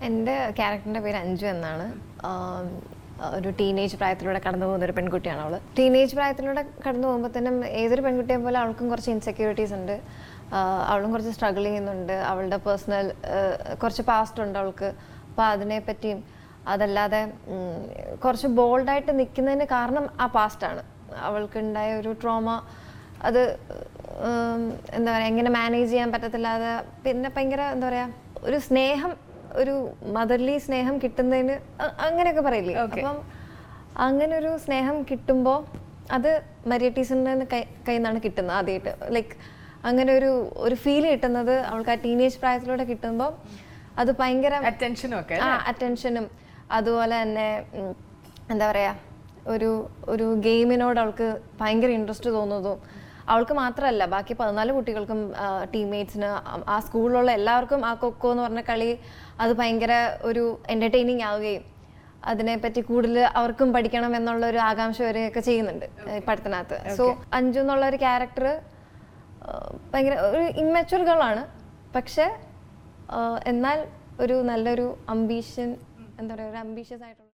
എൻ്റെ ക്യാരക്ടറിൻ്റെ പേര് അഞ്ജു എന്നാണ് ആം, ഒരു ടീനേജ് പ്രായത്തിലൂടെ കടന്നു പോകുന്ന ഒരു പെൺകുട്ടിയാണ് അവൾ ടീനേജ് പ്രായത്തിലൂടെ കടന്നു പോകുമ്പോൾ തന്നെ ഏതൊരു പെൺകുട്ടിയെ പോലെ അവൾക്കും കുറച്ച് ഇൻസെക്യൂരിറ്റീസ് ഉണ്ട് ആ, അവളും കുറച്ച് സ്ട്രഗിൾ ചെയ്യുന്നുണ്ട് അവളുടെ പേഴ്സണൽ കുറച്ച് പാസ്റ്റ് ഉണ്ട് അവൾക്ക് അപ്പോൾ അതിനെപ്പറ്റിയും അതല്ലാതെ ഉം, കുറച്ച് ബോൾഡായിട്ട് നിൽക്കുന്നതിന് കാരണം ആ പാസ്റ്റാണ് അവൾക്കുണ്ടായ ഒരു ട്രോമ അത് ഉം, എന്താ പറയുക എങ്ങനെ മാനേജ് ചെയ്യാൻ പറ്റത്തില്ലാതെ പിന്നെ ഭയങ്കര എന്താ പറയുക ഒരു സ്നേഹം ഒരു മദർലി സ്നേഹം കിട്ടുന്നതിന് അ- അങ്ങനെയൊക്കെ പറയില്ലേ അപ്പം അങ്ങനെ ഒരു സ്നേഹം കിട്ടുമ്പോൾ അത് മരിയ ടീച്ചറിൻ്റെ കൈ കയ്യിൽ നിന്നാണ് കിട്ടുന്നത് ആദ്യമായിട്ട് ലൈക്ക് അങ്ങനെ ഒരു ഒരു ഫീൽ കിട്ടുന്നത് അവൾക്ക് ആ ടീനേജ് പ്രായത്തിലൂടെ കിട്ടുമ്പോൾ അത് ഭയങ്കര അറ്റൻഷനും ഒക്കെ ആ അറ്റൻഷനും അതുപോലെ തന്നെ ഉം, എന്താ പറയാ ഒരു ഒരു ഗെയിമിനോട് അവൾക്ക് ഭയങ്കര ഇൻട്രസ്റ്റ് തോന്നുന്നതും അവൾക്ക് മാത്രമല്ല ബാക്കി പതിനാല് കുട്ടികൾക്കും ടീംമേറ്റ്സിന് ആ സ്കൂളിലുള്ള എല്ലാവർക്കും ആ കൊക്കോ എന്ന് പറഞ്ഞ കളി അത് ഭയങ്കര ഒരു എൻ്റർടൈനിങ് ആവുകയും അതിനെപ്പറ്റി കൂടുതൽ അവർക്കും പഠിക്കണം എന്നുള്ള ഒരു ആകാംക്ഷ വരെയൊക്കെ ചെയ്യുന്നുണ്ട് ഈ പഠിത്തത്തിനകത്ത് സോ അഞ്ജു എന്നുള്ള ഒരു ക്യാരക്ടർ ഭയങ്കര ഒരു ഇമ്മച്ചുവർ ഗേളാണ് പക്ഷെ ആ, എന്നാൽ ഒരു നല്ലൊരു അംബീഷൻ എന്താ പറയുക ഒരു അംബീഷ്യസ് ആയിട്ടുള്ള